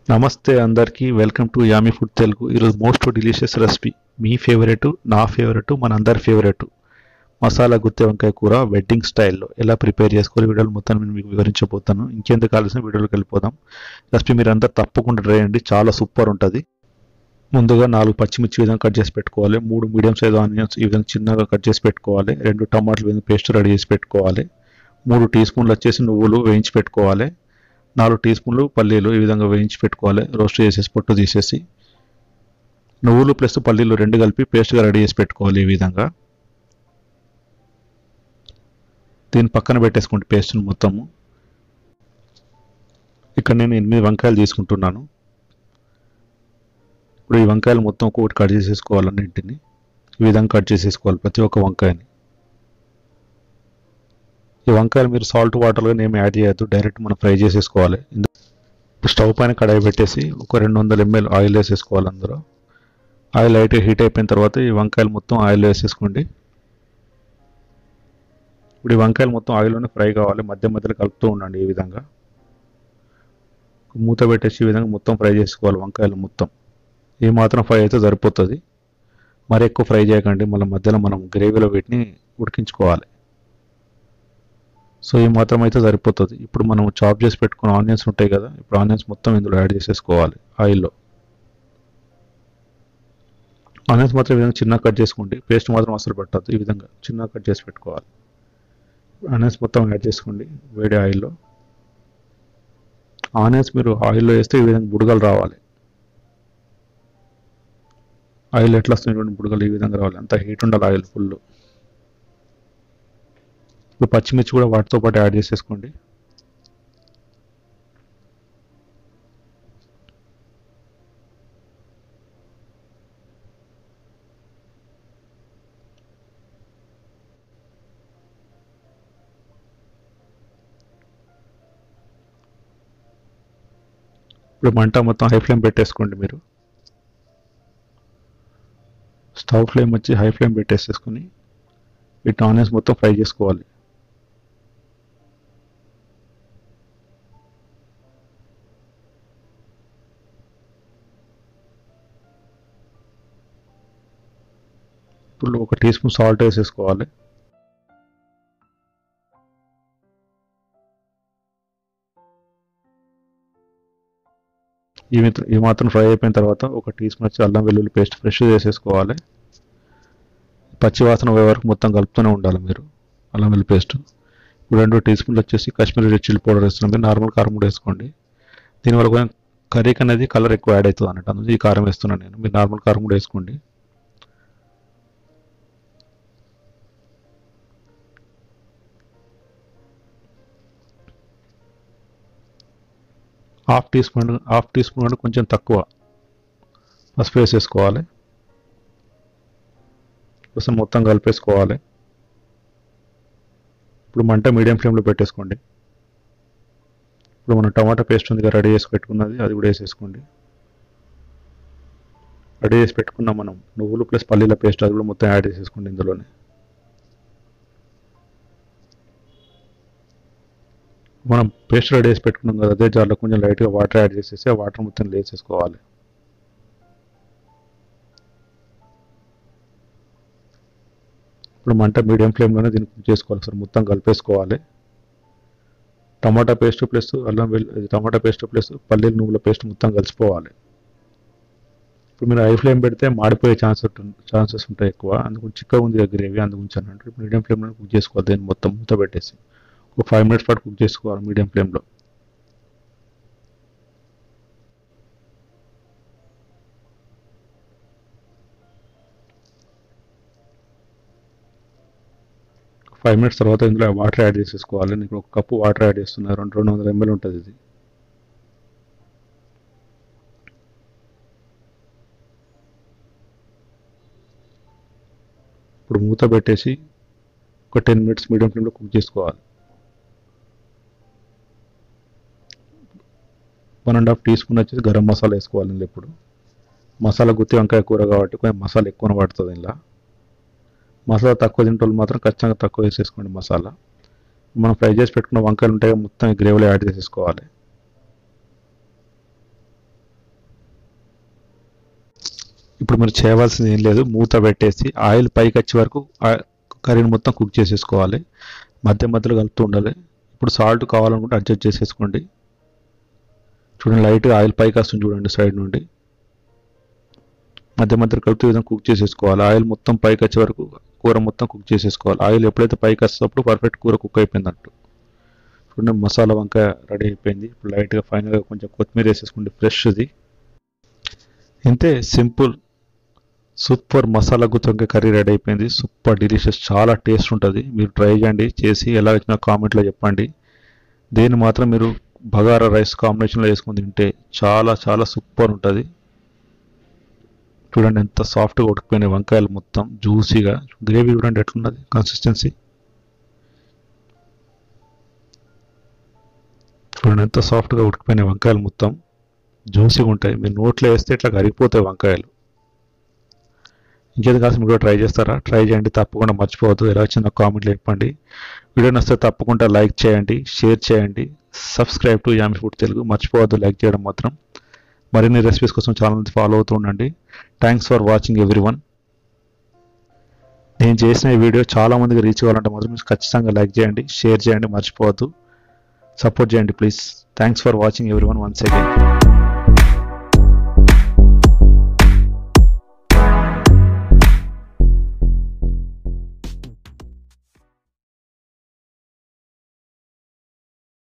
నమస్తే అందరికీ welcome to Yummy Food Telugu ఈరోజు మోస్ట్ డిలీషియస్ రెసిపీ మీ ఫేవరెట్ నా ఫేవరెట్ మన అందరి ఫేవరెట్ మసాలా గుత్తి వంకాయ కూర వెడ్డింగ్ స్టైల్లో ఎలా ప్రిపేర్ చేసుకోవాలి వీడియోలు మొత్తం నేను మీకు వివరించబోతాను ఇంకెందుకు కావాల్సిన వీడియోలోకి వెళ్ళిపోదాం రెసిపీ మీరు అందరు తప్పకుండా ట్రై చేయండి చాలా సూపర్ ఉంటుంది ముందుగా నాలుగు పచ్చిమిర్చి ఈ విధంగా కట్ చేసి పెట్టుకోవాలి మూడు మీడియం సైజ్ ఆనియన్స్ ఈ విధంగా చిన్నగా కట్ చేసి పెట్టుకోవాలి రెండు టమాటాలు విధంగా పేస్ట్ రెడీ చేసి పెట్టుకోవాలి మూడు టీ స్పూన్లు వచ్చేసి నువ్వులు వేయించి పెట్టుకోవాలి నాలుగు టీ స్పూన్లు పల్లీలు ఈ విధంగా వేయించి పెట్టుకోవాలి రోస్ట్ చేసేసి పొట్టు తీసేసి నువ్వులు ప్లస్ పల్లీలు రెండు కలిపి పేస్ట్గా రెడీ చేసి పెట్టుకోవాలి ఈ విధంగా దీన్ని పక్కన పెట్టేసుకోండి పేస్ట్ని మొత్తము ఇక్కడ నేను ఎనిమిది వంకాయలు తీసుకుంటున్నాను ఇప్పుడు ఈ వంకాయలు మొత్తం ఒక్కొక్కటి కట్ చేసేసుకోవాలి అన్నింటిని ఈ విధంగా కట్ చేసేసుకోవాలి ప్రతి ఒక్క వంకాయని ఈ వంకాయలు మీరు సాల్ట్ వాటర్గా ఏమి యాడ్ చేయొద్దు డైరెక్ట్ మనం ఫ్రై చేసేసుకోవాలి ఇప్పుడు స్టవ్ పైన కడాయి పెట్టేసి ఒక రెండు వందల ఎంఎల్ ఆయిల్ వేసేసుకోవాలి అందులో ఆయిల్ లైట్గా హీట్ అయిపోయిన తర్వాత ఈ వంకాయలు మొత్తం ఆయిల్ వేసేసుకోండి ఇప్పుడు ఈ వంకాయలు మొత్తం ఆయిల్లోనే ఫ్రై కావాలి మధ్య మధ్యలో కలుపుతూ ఉండండి ఈ విధంగా మూత పెట్టేసి ఈ విధంగా మొత్తం ఫ్రై చేసుకోవాలి వంకాయలు మొత్తం ఈ మాత్రం ఫ్రై అయితే సరిపోతుంది మరి ఎక్కువ ఫ్రై చేయకండి మళ్ళీ మధ్యలో మనం గ్రేవీలో వీటిని ఉడికించుకోవాలి సో ఈ మాత్రం అయితే సరిపోతుంది ఇప్పుడు మనం చాప్ చేసి పెట్టుకున్న ఆనియన్స్ ఉంటాయి కదా ఇప్పుడు ఆనియన్స్ మొత్తం ఇందులో యాడ్ చేసేసుకోవాలి ఆయిల్లో ఆనియన్స్ మాత్రం ఈ విధంగా చిన్న కట్ చేసుకోండి పేస్ట్ మాత్రం అసలు పెట్టద్దు ఈ విధంగా చిన్న కట్ చేసి పెట్టుకోవాలి ఆనియన్స్ మొత్తం యాడ్ చేసుకోండి వేడి ఆయిల్లో ఆనియన్స్ మీరు ఆయిల్లో వేస్తే ఈ విధంగా బుడగలు రావాలి ఆయిల్ ఎట్లా వస్తుంది బుడగలు ఈ విధంగా రావాలి అంత హీట్ ఉండాలి ఆయిల్ ఫుల్ ఇప్పుడు పచ్చిమిర్చి కూడా వాటితో పాటు యాడ్ చేసేసుకోండి ఇప్పుడు మంట మొత్తం హై ఫ్లేమ్ పెట్టేసుకోండి మీరు స్టవ్ ఫ్లేమ్ వచ్చి హై ఫ్లేమ్ పెట్టేసేసుకొని వీటి ఆనియన్స్ మొత్తం ఫ్రై చేసుకోవాలి ఇప్పుడు ఒక టీ స్పూన్ సాల్ట్ వేసేసుకోవాలి ఈ మిత్ర ఈ మాత్రం ఫ్రై అయిపోయిన తర్వాత ఒక టీ స్పూన్ వచ్చి అల్లం వెల్లుల్లి పేస్ట్ ఫ్రెష్ చేసేసుకోవాలి పచ్చి వాసన పోయే వరకు మొత్తం కలుపుతూనే ఉండాలి మీరు అల్లం వెల్లుల్లి పేస్ట్ ఇప్పుడు రెండు టీ స్పూన్లు వచ్చేసి కాశ్మీరీ రెడ్ చిల్లీ పౌడర్ వేస్తున్నాం మీరు నార్మల్ కారం కూడా వేసుకోండి దీనివల్ల కొంచెం కర్రీకి అనేది కలర్ ఎక్కువ యాడ్ అవుతుంది అన్నట్టు అందుకే ఈ కారం వేస్తున్నాను నేను మీరు నార్మల్ కారం కూడా వేసుకోండి half teaspoon half teaspoon అంటే కొంచెం తక్కువ పసుపు వేసేసుకోవాలి కోసం మొత్తం కలిపేసుకోవాలి ఇప్పుడు మంట మీడియం ఫ్లేమ్లో పెట్టేసుకోండి ఇప్పుడు మనం టమాటా పేస్ట్ ఉంది రెడీ చేసి పెట్టుకున్నది అది కూడా వేసేసుకోండి రెడీ చేసి పెట్టుకున్నాం మనం నువ్వులు ప్లస్ పల్లీల పేస్ట్ అది కూడా మొత్తం యాడ్ చేసేసుకోండి ఇందులోనే మనం పేస్ట్ రెడీ చేసి పెట్టుకున్నాం కదా అదే జార్లో కొంచెం లైట్గా వాటర్ యాడ్ చేసేసి ఆ వాటర్ మొత్తం వేసేసుకోవాలి ఇప్పుడు మంట మీడియం ఫ్లేమ్లోనే దీన్ని కుక్ చేసుకోవాలి సార్ మొత్తం కలిపేసుకోవాలి టమాటా పేస్ట్ ప్లస్ అల్లం వెల్లు టమాటా పేస్ట్ ప్లస్ పల్లీలు నువ్వుల పేస్ట్ మొత్తం కలిసిపోవాలి ఇప్పుడు మీరు హై ఫ్లేమ్ పెడితే మాడిపోయే ఛాన్స్ ఛాన్సెస్ ఉంటాయి ఎక్కువ అందుకు చిక్కగా ఉంది గ్రేవీ అందుగురించి అన్నట్టు ఇప్పుడు మీడియం ఫ్లేమ్లో కుక్ చేసుకోవాలి దీన్ని మొత్తం మూత పెట్టేసి ఒక ఫైవ్ మినిట్స్ పాటు కుక్ చేసుకోవాలి మీడియం ఫ్లేమ్లో ఫైవ్ మినిట్స్ తర్వాత ఇందులో వాటర్ యాడ్ చేసేసుకోవాలి నేను ఒక కప్పు వాటర్ యాడ్ చేస్తున్నా రెండు రెండు వందల ఎంఎల్ ఉంటుంది ఇది ఇప్పుడు మూత పెట్టేసి ఒక టెన్ మినిట్స్ మీడియం ఫ్లేమ్లో కుక్ చేసుకోవాలి one and half teaspoon వచ్చేసి గరం మసాలా వేసుకోవాలి ఇందులో ఇప్పుడు మసాలా గుత్తి వంకాయ కూర కాబట్టి కొంచెం మసాలా ఎక్కువ పడుతుంది ఇలా మసాలా తక్కువ తింటోళ్ళు మాత్రం ఖచ్చితంగా తక్కువ వేసేసుకోండి మసాలా మనం ఫ్రై చేసి పెట్టుకున్న వంకాయలు ఉంటాయి మొత్తం గ్రేవీలో యాడ్ చేసేసుకోవాలి ఇప్పుడు మీరు చేయవలసింది ఏం లేదు మూత పెట్టేసి ఆయిల్ పైకి వచ్చే వరకు ఆ కర్రీని మొత్తం కుక్ చేసేసుకోవాలి మధ్య మధ్యలో కలుపుతూ ఉండాలి ఇప్పుడు సాల్ట్ కావాలనుకుంటే అడ్జస్ట్ చేసేసుకోండి చూడండి లైట్గా ఆయిల్ పైకి వస్తుంది చూడండి సైడ్ నుండి మధ్య మధ్యలో కలుపుతూ ఈ విధంగా కుక్ చేసేసుకోవాలి ఆయిల్ మొత్తం పైకి వచ్చే వరకు కూర మొత్తం కుక్ చేసేసుకోవాలి ఆయిల్ ఎప్పుడైతే పైకి వస్తున్నప్పుడు పర్ఫెక్ట్ కూర కుక్ అయిపోయింది అన్నట్టు చూడండి మసాలా వంకాయ రెడీ అయిపోయింది ఇప్పుడు లైట్గా ఫైనల్గా కొంచెం కొత్తిమీర వేసేసుకోండి ఫ్రెష్ది ఇంతే సింపుల్ సూపర్ మసాలా గుత్తి కర్రీ రెడీ అయిపోయింది సూపర్ డిలీషియస్ చాలా టేస్ట్ ఉంటుంది మీరు ట్రై చేయండి చేసి ఎలా వచ్చినా కామెంట్లో చెప్పండి దీన్ని మాత్రం మీరు బగారా రైస్ కాంబినేషన్లో వేసుకొని తింటే చాలా చాలా సూపర్ ఉంటుంది చూడండి ఎంత సాఫ్ట్గా ఉడికిపోయినాయి వంకాయలు మొత్తం జ్యూసీగా గ్రేవీ చూడండి ఎట్లున్నది కన్సిస్టెన్సీ చూడండి ఎంత సాఫ్ట్గా ఉడికిపోయినాయి వంకాయలు మొత్తం జ్యూసీగా ఉంటాయి మీరు నోట్లో వేస్తే ఇట్లా కరిగిపోతాయి వంకాయలు ఇంకేది కాదు మీరు కూడా ట్రై చేస్తారా ట్రై చేయండి తప్పకుండా మర్చిపోవద్దు ఎలా వచ్చిందో కామెంట్లో చెప్పండి వీడియో నచ్చితే తప్పకుండా లైక్ చేయండి షేర్ చేయండి subscribe to yummy food Telugu మర్చిపోవద్దు లైక్ చేయడం మాత్రం మరిన్ని రెసిపీస్ కోసం ఛానల్ ఫాలో అవుతూ ఉండండి thanks for watching everyone నేను చేసిన ఈ వీడియో చాలా మందికి రీచ్ అవ్వాలంటే మాత్రం మీరు ఖచ్చితంగా లైక్ చేయండి షేర్ చేయండి మర్చిపోవద్దు సపోర్ట్ చేయండి please thanks for watching everyone once again